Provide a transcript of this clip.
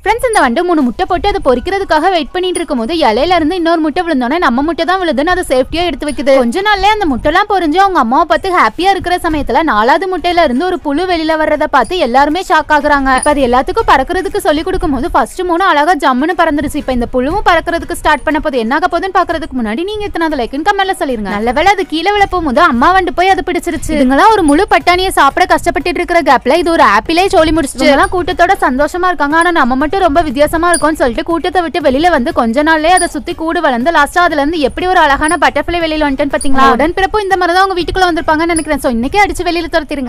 friends இந்த வண்டு மூணு முட்டை போட்டு அதை பொரிக்கிறதுக்காக வெயிட் பண்ணிட்டு இருக்கும்போது இலையில இருந்து இன்னொரு முட்டை விழுந்தோடனே நம்ம முட்டை தான் விழுதுன்னு அதை சேஃப்டியா எடுத்து வைக்குது கொஞ்ச நாள்லயே அந்த முட்டைலாம் பொரிஞ்சு அவங்க அம்மாவை பார்த்து ஹாப்பியா இருக்கிற சமயத்துல நாலாவது முட்டையில இருந்து ஒரு புழு வெளியில வர்றத பார்த்து எல்லாருமே ஷாக் ஆகுறாங்க இப்ப அது எல்லாத்துக்கும் பறக்கிறதுக்கு சொல்லி கொடுக்கும் போது ஃபர்ஸ்ட் மூணு அழகா ஜம்முன்னு பறந்துருச்சு இப்ப இந்த புழுவும் பறக்கிறதுக்கு ஸ்டார்ட் பண்ண போது என்ன ஆக போகுதுன்னு பாக்குறதுக்கு முன்னாடி நீங்க எத்தனாவது லைக்குன்னு கமெண்ட்ல சொல்லிருங்க நல்ல வேளை அது கீழே விழ போகும்போது அம்மா வந்து போய் அது பிடிச்சிருச்சு இதுங்களாம் ஒரு முழு பட்டாணியை சாப்பிட கஷ்டப்பட்டு இருக்கிற கேப்ல இது ஒரு ஆப்பிளே சோலி முடிச்சு எல்லாம் கூட்டத்தோட சந்தோஷமா இருக்காங்க ஆனா நம்ம மட்டும் ரொம்ப வித்தியாசமா இருக்கோம்னு சொல்லிட்டு கூட்டத்தை விட்டு வெளியில வந்து கொஞ்ச நாள்லயே அதை சுத்தி கூடு வளர்ந்து லாஸ்டா அதுல இருந்து எப்படி ஒரு அழகான பட்டர்ஃபிளை வெளியில வந்துட்டேன்னு பாத்தீங்களா உடன் பிறப்பும் இந்த மாதிரி தான் உங்க வீட்டுக்குள்ள வந்திருப்பாங்கன்னு நினைக்கிறேன் சோ இன்னைக்கே அடிச்சு வெளியில துரத்திருங்க